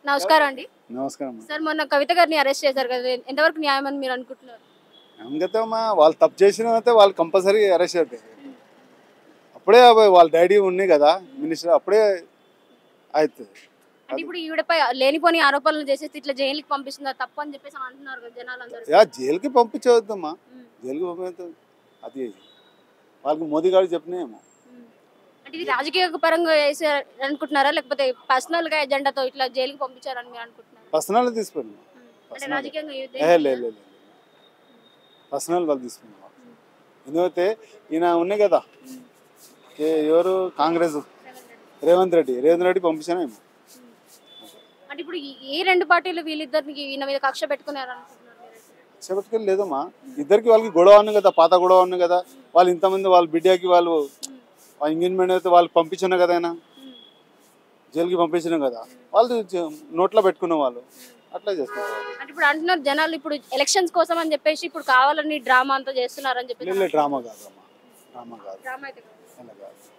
నమస్కారం అండి నమస్కారం సార్ మొన్న కవిత గారిని అరెస్ట్ చేశారు కదా ఎంతవరకు న్యాయం అని మీరు అనుకుంటున్నారు అంగతమ్మా వాళ్ళు తప్పు చేసిన అయితే వాళ్ళు కంపల్సరీ అరెస్ట్ అవుతాయి అప్పుడే అవి వాళ్ళ డాడీ ఉన్నాయి కదా మినిస్టర్ అప్పుడే అవుతుంది అంటే ఇప్పుడు ఈవిడపై లేనిపోని ఆరోపణలు చేసేసి ఇట్లా జైలుకి పంపిస్తున్నారు తప్పు అని చెప్పేసి అంటున్నారు కదా జనాలు అందరూ యా జైలుకి పంపించవద్దమ్మా జైలుకి పంపించ అది వాళ్ళకి మోదీ గారు చెప్పినాయేమో అంటే ఇది రాజకీయ పరంగా వేసారు అనుకుంటున్నారా లేకపోతే పర్సనల్ గా ఎజెండాతో ఇట్లా జైలుకి పంపించారని మీరు అనుకుంటున్నారా పర్సనల్ తీసుకుని అంటే Personal. రాజకీయంగా ఈ ఏ ఉద్దేశం లేదు లేదు పర్సనల్ వాళ్ళు తీసుకున్నాం ఎందుకంటే ఈయన ఉన్నాయి కదా ఏ ఎవరు కాంగ్రెస్ రేవంత్ రెడ్డి రేవంత్ రెడ్డి పంపించానేమో అంటే ఇప్పుడు ఈ- ఈ రెండు పార్టీలు వీళ్ళిద్దరికి ఈయన మీద కక్ష పెట్టుకున్నారు అనుకుంటున్నారు మీరైతే? చెప్పట్టుకెళ్ళి లేదమ్మా ఇద్దరికి వాళ్ళకి గొడవ ఉంది కదా పాత గొడవ ఉంది కదా వాళ్ళు ఇంతమంది వాళ్ళ బిడ్డకి వాళ్ళు ఎంగేజ్మెంట్ అయితే వాళ్ళు పంపించిన కదా ఆయన ఉమ్. జైలుకి పంపించిన కదా వాళ్ళు జ- నోట్లో పెట్టుకున్న వాళ్ళు అట్లా చేసుకుంటారు అంటే ఇప్పుడు అంటున్నారు జనాలు ఇప్పుడు ఎలక్షన్స్ కోసం అని చెప్పేసి ఇప్పుడు కావాలని డ్రామా అంతా చేస్తున్నారని చెప్పేసి డ్రామా కాదు అమ్మా డ్రామా కాదు డ్రామా అయితే కాదు. అలా కాదు